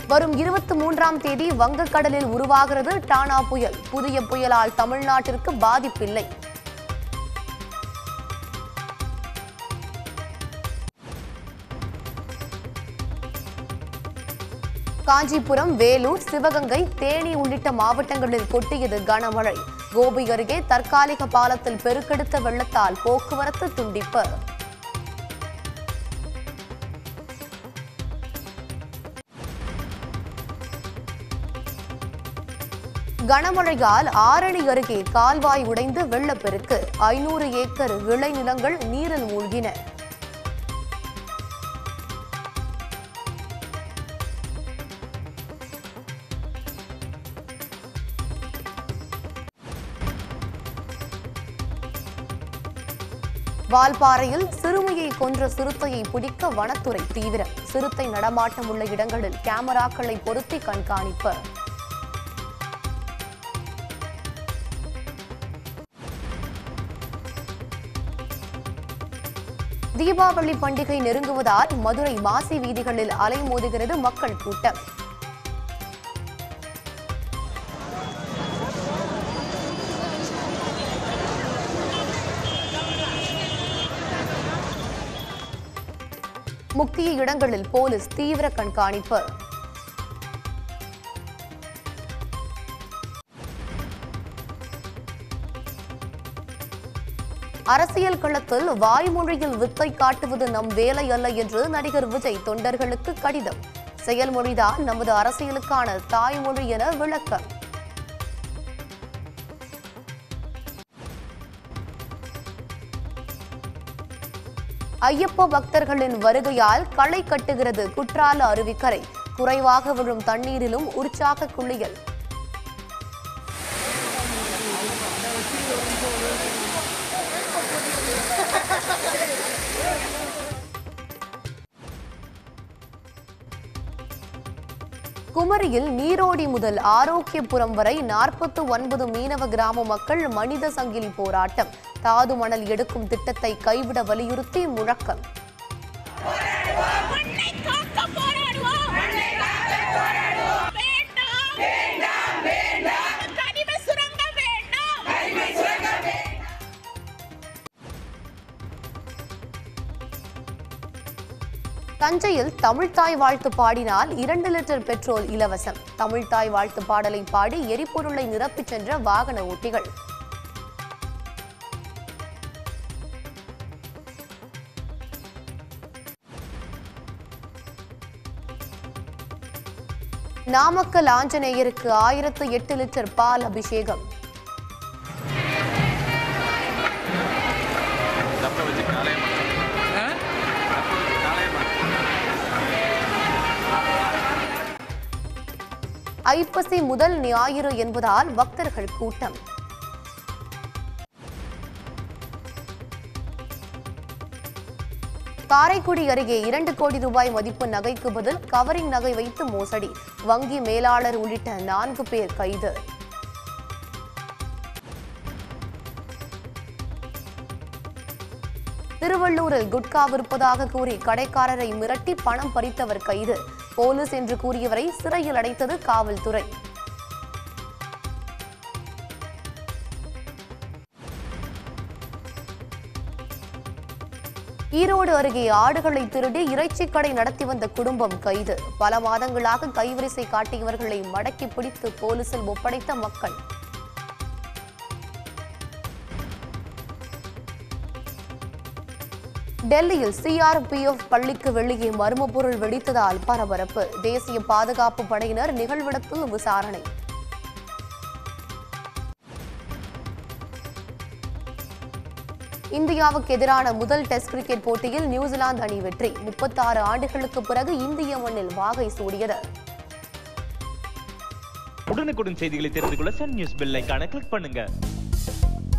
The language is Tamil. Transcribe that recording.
வரும் இருபத்தி மூன்றாம் தேதி வங்கக்கடலில் உருவாகிறது டானா புயல் புதிய புயலால் தமிழ்நாட்டிற்கு பாதிப்பில்லை காஞ்சிபுரம் வேலூர் சிவகங்கை தேனி உள்ளிட்ட மாவட்டங்களில் கொட்டியது கனமழை கோபி அருகே தற்காலிக பாலத்தில் பெருக்கெடுத்த வெள்ளத்தால் போக்குவரத்து துண்டிப்பு கனமழையால் ஆரணி அருகே கால்வாய் உடைந்து வெள்ளப்பெருக்கு ஐநூறு ஏக்கர் விளைநிலங்கள் நீரில் மூழ்கின வால்பாறையில் சிறுமியை கொன்ற சிறுத்தையை பிடிக்க வனத்துறை தீவிரம் சிறுத்தை நடமாட்டம் உள்ள இடங்களில் கேமராக்களை பொருத்தி கண்காணிப்பு தீபாவளி பண்டிகை நெருங்குவதால் மதுரை மாசி வீதிகளில் அலைமோதுகிறது மக்கள் கூட்டம் முக்கிய இடங்களில் போலீஸ் தீவிர கண்காணிப்பு அரசியல் களத்தில் வாய்மொழியில் வித்தை காட்டுவது நம் வேலை அல்ல என்று நடிகர் விஜய் தொண்டர்களுக்கு கடிதம் செயல்மொழிதான் நமது அரசியலுக்கான தாய்மொழி என விளக்கம் ஐயப்ப பக்தர்களின் வருகையால் களை கட்டுகிறது குற்றால அருவிக்கரை குறைவாக விழும் தண்ணீரிலும் உற்சாக குளியல் குமரியில் நீரோடி முதல் ஆரோக்கியபுரம் வரை நாற்பத்து ஒன்பது மீனவ கிராம மக்கள் மனித சங்கிலி போராட்டம் தாது மணல் எடுக்கும் திட்டத்தை கைவிட வலியுறுத்தி முழக்கம் மண்ணை காக்க போராடுவோம் வேண்டாம் வேண்டாம் வேண்டாம் கனிம சுரங்கம் வேண்டாம் தஞ்சையில் தமிழ்த்தாய் வாழ்த்து பாடினால் இரண்டு லிட்டர் பெட்ரோல் இலவசம் தமிழ்த்தாய் வாழ்த்து பாடலை பாடி எரிபொருளை நிரப்பிச் சென்ற வாகன ஓட்டிகள் நாமக்கல் ஆஞ்சநேயருக்கு ஆயிரத்து எட்டு லிட்டர் பால் அபிஷேகம் தப்ப வச்சு காலைய மாட்டேன் தப்ப வச்சு காலைய மாட்டேன் ஐப்பசி முதல் ஞாயிறு என்பதால் பக்தர்கள் கூட்டம் காரைக்குடி அருகே இரண்டு கோடி ரூபாய் மதிப்பு நகைக்கு பதில் கவரிங் நகை வைத்து மோசடி வங்கி மேலாளர் உள்ளிட்ட நான்கு பேர் கைது திருவள்ளூரில் குட்கா விற்பதாக கூறி கடைக்காரரை மிரட்டி பணம் பறித்தவர் கைது போலீஸ் என்று கூறியவரை சிறையில் அடைத்தது காவல்துறை ஈரோடு அருகே ஆடுகளை திருடி இறைச்சிக் கடை நடத்தி வந்த குடும்பம் கைது பல மாதங்களாக கைவரிசை காட்டியவர்களை மடக்கி பிடித்து போலீசில் ஒப்படைத்த மக்கள் டெல்லியில் சிஆர்பிஎஃப் பள்ளிக்கு வெளியே மர்ம பொருள் வெடித்ததால் பரபரப்பு தேசிய பாதுகாப்பு படையினர் நிகழ்விடத்தில் விசாரணை இந்தியாவுக்கு எதிரான முதல் டெஸ்ட் கிரிக்கெட் போட்டியில் நியூசிலாந்து அணி வெற்றி முப்பத்தாறு ஆண்டுகளுக்கு பிறகு இந்திய மண்ணில் வாகை சூடியது உடனுக்குடன் செய்திகளை தெரிந்து கொள்ள சன் நியூஸ் பெல் ஐகானை கிளிக் பண்ணுங்க